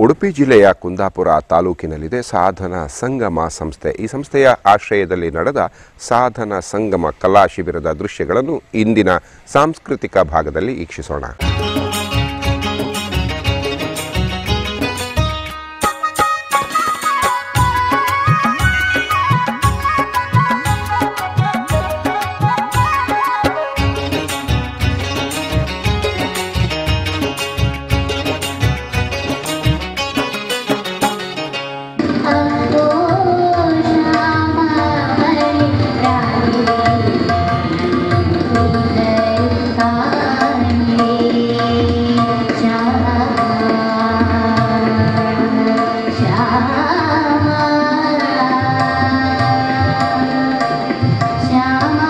ಉಡುಪಿ ಜಿಲ್ಲೆಯ ಕುಂದಾಪುರ ತಾಲೂಕಿನಲ್ಲಿದೆ ಸಾಧನ ಸಂಗಮ ಸಂಸ್ಥೆ ಈ ಸಂಸ್ಥೆಯ ಆಶ್ರಯದಲ್ಲಿ ನಡೆದ ಸಾಧನ ಸಂಗಮ ಕಲಾ ಶಿಬಿರದ ದೃಶ್ಯಗಳನ್ನು ಇಂದಿನ ಸಾಂಸ್ಕೃತಿಕ ಭಾಗದಲ್ಲಿ ವೀಕ್ಷಿಸೋಣ अहो श्यामा हरि राधे उदय श्यामा श्यामा श्यामा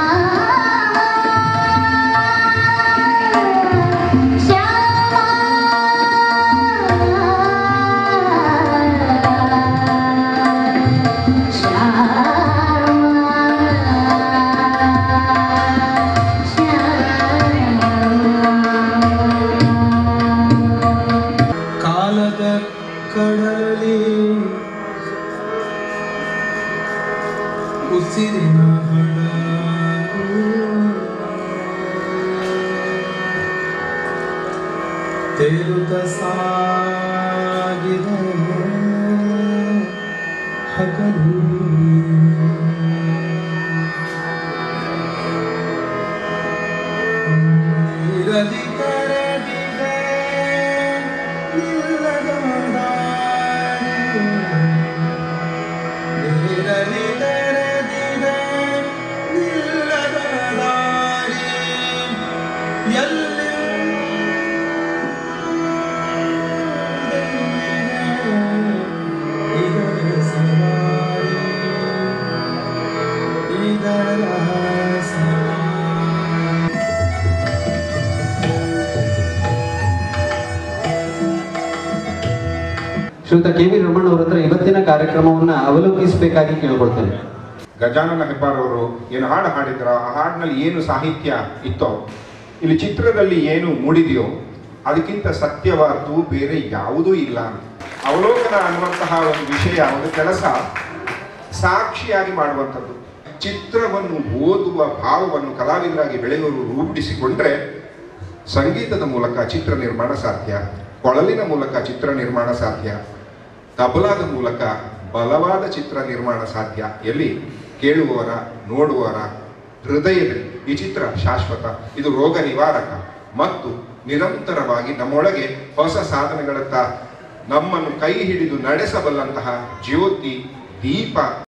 ಕಾಲದ ಕಡಲಲ್ಲಿ ಉಸಿರಿನ ಹಡಗು ತೇಲುತ್ತ ಸಾಗಿದೆ ಹಗಲು ನೀರದಿ ಕರಗಿದೆ ನಿಲ್ಲದ ದಾರಿ. ನೀರದಿ ಕರಗಿದೆ ನಿಲ್ಲದ ದಾರಿ. ಎಲ್ಲಿ ಇದರ ಸವಾರಿ ಇದರ ಸವಾರಿ ಶ್ರೀಯುತ ಕೆ ವಿ ರಮಣ್ ಅವರ ಹತ್ರ ಇವತ್ತಿನ ಕಾರ್ಯಕ್ರಮವನ್ನ ಅವಲೋಕಿಸಬೇಕಾಗಿ ಕೇಳ್ಕೊಳ್ತೇನೆ ಗಜಾನನ ಹೆಬ್ಬಾರ್ ಅವರು ಏನು ಹಾಡು ಹಾಡಿದ್ರ ಆ ಹಾಡಿನಲ್ಲಿ ಏನು ಸಾಹಿತ್ಯ ಇತ್ತೋ ಇಲ್ಲಿ ಚಿತ್ರದಲ್ಲಿ ಏನು ಮೂಡಿದೆಯೋ ಅದಕ್ಕಿಂತ ಸತ್ಯವಾದ್ದು ಬೇರೆ ಯಾವುದೂ ಇಲ್ಲ ಅವಲೋಕನ ಅನ್ನುವಂತಹ ಒಂದು ವಿಷಯ ಒಂದು ಕೆಲಸ ಸಾಕ್ಷಿಯಾಗಿ ಮಾಡುವಂಥದ್ದು ಚಿತ್ರವನ್ನು ಓದುವ ಭಾವವನ್ನು ಕಲಾವಿದರಾಗಿ ಬೆಳೆಯುವರು ರೂಢಿಸಿಕೊಂಡ್ರೆ ಸಂಗೀತದ ಮೂಲಕ ಚಿತ್ರ ನಿರ್ಮಾಣ ಸಾಧ್ಯ ಕೊಳಲಿನ ಮೂಲಕ ಚಿತ್ರ ನಿರ್ಮಾಣ ಸಾಧ್ಯ ತಬಲಾದ ಮೂಲಕ ಬಲವಾದ ಚಿತ್ರ ನಿರ್ಮಾಣ ಸಾಧ್ಯ ಎಲ್ಲಿ ಕೇಳುವವರ ನೋಡುವವರ ಹೃದಯದಲ್ಲಿ ಈ ಚಿತ್ರ ಶಾಶ್ವತ ಇದು ರೋಗ ನಿವಾರಕ ಮತ್ತು ನಿರಂತರವಾಗಿ ನಮ್ಮೊಳಗೆ ಹೊಸ ಸಾಧನೆಗಳತ್ತ ನಮ್ಮನ್ನು ಕೈ ಹಿಡಿದು ನಡೆಸಬಲ್ಲಂತಹ ಜ್ಯೋತಿ ದೀಪ